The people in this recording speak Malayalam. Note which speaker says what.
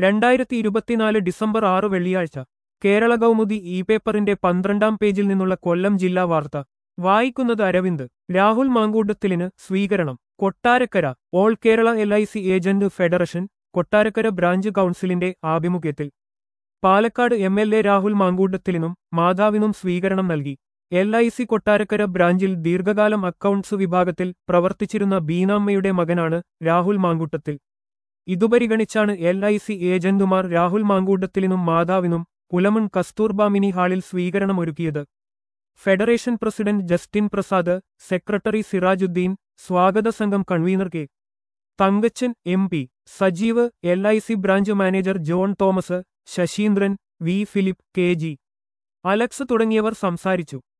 Speaker 1: രണ്ടായിരത്തി ഇരുപത്തിനാല് ഡിസംബർ ആറ് വെള്ളിയാഴ്ച കേരള കൗമുദി ഇ പേപ്പറിന്റെ പന്ത്രണ്ടാം പേജിൽ നിന്നുള്ള കൊല്ലം ജില്ലാ വാർത്ത വായിക്കുന്നത് അരവിന്ദ് രാഹുൽ മാങ്കൂട്ടത്തിലിന് സ്വീകരണം Kottarakkara all Kerala L I C agent federation Kottarakkara branch കൗൺസിലിന്റെ ആഭിമുഖ്യത്തിൽ Palakkad M L A Rahul മാങ്കൂട്ടത്തിലിനും മാതാവിനും സ്വീകരണം നൽകി എൽ ഐ സി കൊട്ടാരക്കര ബ്രാഞ്ചിൽ ദീർഘകാലം അക്കൗണ്ട്സ് വിഭാഗത്തിൽ പ്രവർത്തിച്ചിരുന്ന ബീനാമ്മയുടെ മകനാണ് രാഹുൽ മാങ്കൂട്ടത്തിൽ ഇതുപരിഗണിച്ചാണ് എൽ ഐ സി ഏജന്റുമാർ രാഹുൽ മാങ്കൂട്ടത്തിലിനും മാതാവിനും പുലമൺ കസ്തൂർബാ മിനി ഹാളിൽ സ്വീകരണമൊരുക്കിയത് federation president Justin Prasad secretary Sirajuddin സ്വാഗത സംഘം convener K Thankachan M P Sajeev L I C branch manager John Thomas Saseendran V Philip K G Alex തുടങ്ങിയവർ സംസാരിച്ചു